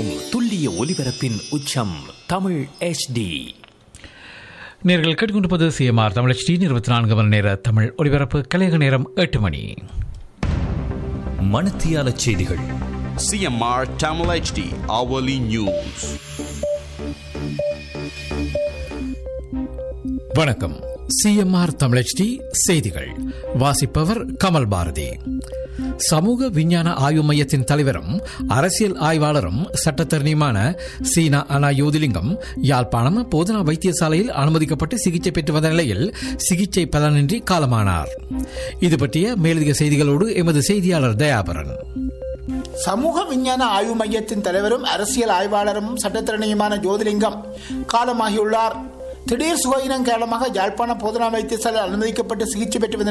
வழங்கும் துல்லிய ஒலிபரப்பின் உச்சம் தமிழ் HD நேர்கள் கேட்டுக்கொண்டிருப்பது சிஎம்ஆர் தமிழ் டி இருபத்தி நான்கு மணி நேர தமிழ் ஒலிபரப்பு கலையக நேரம் எட்டு மணி மணத்தியால செய்திகள் CMR Tamil HD hourly news. வணக்கம் சிஎம்ஆர் தமிழ் செய்திகள் வாசிப்பவர் கமல் பாரதி சமூக விஞ்ஞான ஆய்வு மையத்தின் தலைவரும் அரசியல் ஆய்வாளரும் சட்டத்தரணியுமான சீனா அனா யோதிலிங்கம் யாழ்ப்பாணம் போதனா வைத்தியசாலையில் அனுமதிக்கப்பட்டு சிகிச்சை பெற்று வந்த நிலையில் சிகிச்சை பலனின்றி காலமானார் இது பற்றிய மேலதிக செய்திகளோடு எமது செய்தியாளர் தயாபரன் சமூக விஞ்ஞான ஆய்வு மையத்தின் தலைவரும் அரசியல் ஆய்வாளரும் சட்டத்திறனியுமான ஜோதிலிங்கம் காலமாகியுள்ளார் திடீர் சுகயினம் காரணமாக யாழ்ப்பாண போதனா வைத்தியசாலை அனுமதிக்கப்பட்டு சிகிச்சை பெற்று வந்த